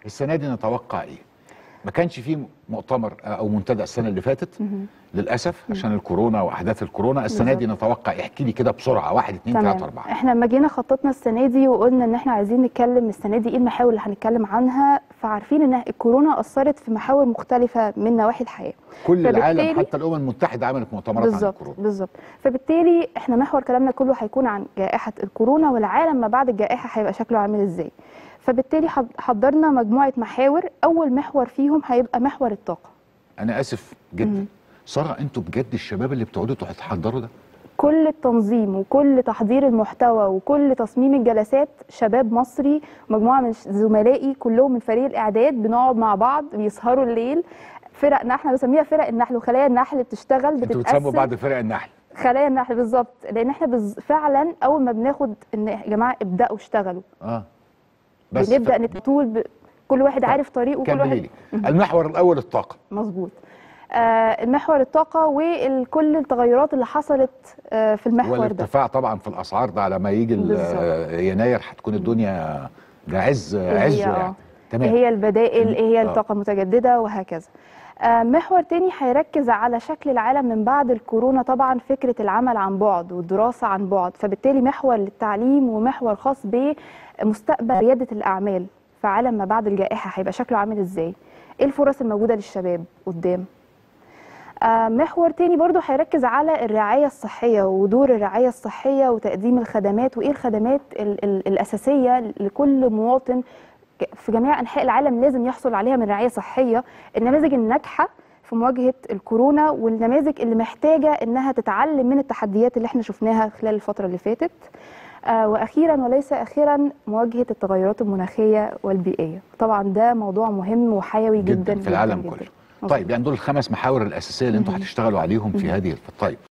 السنه دي نتوقع ايه ما كانش فيه مؤتمر او منتدى السنه اللي فاتت للاسف عشان الكورونا واحداث الكورونا السنه دي نتوقع احكي لي كده بسرعه واحد اثنين تمام ثلاثه اربعه احنا لما جينا خططنا السنه دي وقلنا ان احنا عايزين نتكلم السنه دي ايه المحاور اللي هنتكلم عنها فعارفين ان الكورونا اثرت في محاور مختلفه من نواحي الحياه كل العالم فبالتالي- حتى الامم المتحده عملت مؤتمرات عن بالظبط الكورونا بالظبط فبالتالي احنا محور كلامنا كله هيكون عن جائحه الكورونا والعالم ما بعد الجائحه هيبقى شكله عامل ازاي فبالتالي حض- حضرنا مجموعه محاور اول محور فيهم هيبقى محور الطاقه انا اسف جدا ساره انتوا بجد الشباب اللي بتقعدوا تحضروا ده كل التنظيم وكل تحضير المحتوى وكل تصميم الجلسات شباب مصري مجموعه من زملائي كلهم من فريق الاعداد بنقعد مع بعض بيسهروا الليل فرق احنا بنسميها فرق النحل وخلايا النحل بتشتغل انتوا بتتقسم بتسموا بعض فرق النحل خلايا النحل بالظبط لان احنا بز... فعلا اول ما بناخد ان يا جماعه ابداوا اشتغلوا اه بنبدا ف- نتول ب... كل واحد عارف طريقه وكل كملي واحد لي المحور الاول الطاقه مظبوط آه المحور الطاقه وكل التغيرات اللي حصلت آه في المحور ده والارتفاع طبعا في الاسعار ده على ما يجي ال- بالظبط. يناير هتكون الدنيا ده عز إيه عزه هي يعني آه. تمام ايه هي البدائل ايه هي آه. الطاقه المتجدده وهكذا آه، محور تاني هيركز على شكل العالم من بعد الكورونا طبعا فكرة العمل عن بعد والدراسة عن بعد فبالتالي محور للتعليم ومحور خاص بمستقبل ريادة الأعمال في عالم ما بعد الجائحة هيبقى شكله عامل ازاي ايه الفرص الموجودة للشباب قدام آه، محور تاني برضو هيركز على الرعاية الصحية ودور الرعاية الصحية وتقديم الخدمات وإيه الخدمات ال ال الأساسية لكل مواطن ك- في جميع أنحاء العالم لازم يحصل عليها من رعاية صحية النماذج الناجحة في مواجهة الكورونا والنماذج اللي محتاجة إنها تتعلم من التحديات اللي احنا شفناها خلال الفترة اللي فاتت آه، وأخيرا وليس أخيرا مواجهة التغيرات المناخية والبيئية طبعا ده موضوع مهم وحيوي جدا جدا في العالم جداً كله جداً. طيب يعني دول الخمس محاور الاساسيه اللي انتوا هتشتغلوا عليهم في هذه الف- طيب